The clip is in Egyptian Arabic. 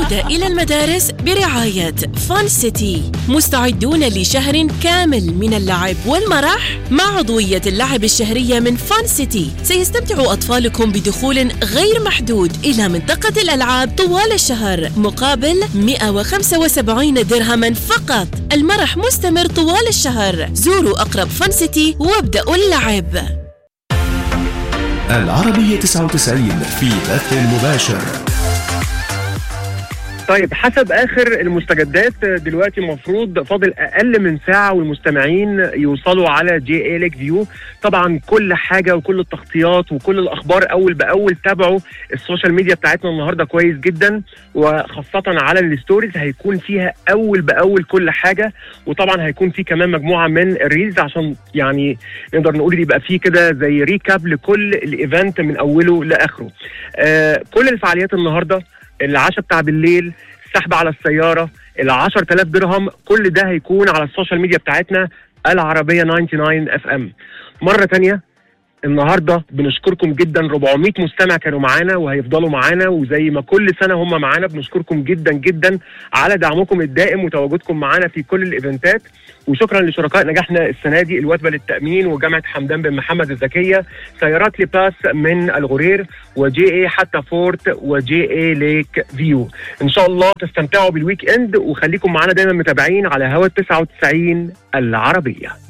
العودة إلى المدارس برعاية فان سيتي مستعدون لشهر كامل من اللعب والمرح مع عضوية اللعب الشهرية من فان سيتي سيستمتع أطفالكم بدخول غير محدود إلى منطقة الألعاب طوال الشهر مقابل 175 درهما فقط المرح مستمر طوال الشهر زوروا أقرب فان سيتي وابدأوا اللعب العربية 99 في بث مباشر طيب حسب اخر المستجدات دلوقتي المفروض فاضل اقل من ساعه والمستمعين يوصلوا على جي اي ليك فيو طبعا كل حاجه وكل التغطيات وكل الاخبار اول باول تابعوا السوشيال ميديا بتاعتنا النهارده كويس جدا وخاصه على الستوريز هيكون فيها اول باول كل حاجه وطبعا هيكون في كمان مجموعه من الريلز عشان يعني نقدر نقول يبقى في كده زي ريكاب لكل الايفنت من اوله لاخره آه كل الفعاليات النهارده العشاء بتاع بالليل السحب على السياره ال 10000 درهم كل ده هيكون على السوشيال ميديا بتاعتنا العربيه 99 اف ام مره تانية النهارده بنشكركم جدا 400 مستمع كانوا معانا وهيفضلوا معانا وزي ما كل سنه هم معانا بنشكركم جدا جدا على دعمكم الدائم وتواجدكم معانا في كل الايفنتات وشكرا لشركاء نجاحنا السنه دي الوثبه للتامين وجامعه حمدان بن محمد الذكيه سيارات لباس من الغرير وجي اي حتى فورت وجي اي ليك فيو ان شاء الله تستمتعوا بالويك اند وخليكم معانا دايما متابعين على هوا 99 العربيه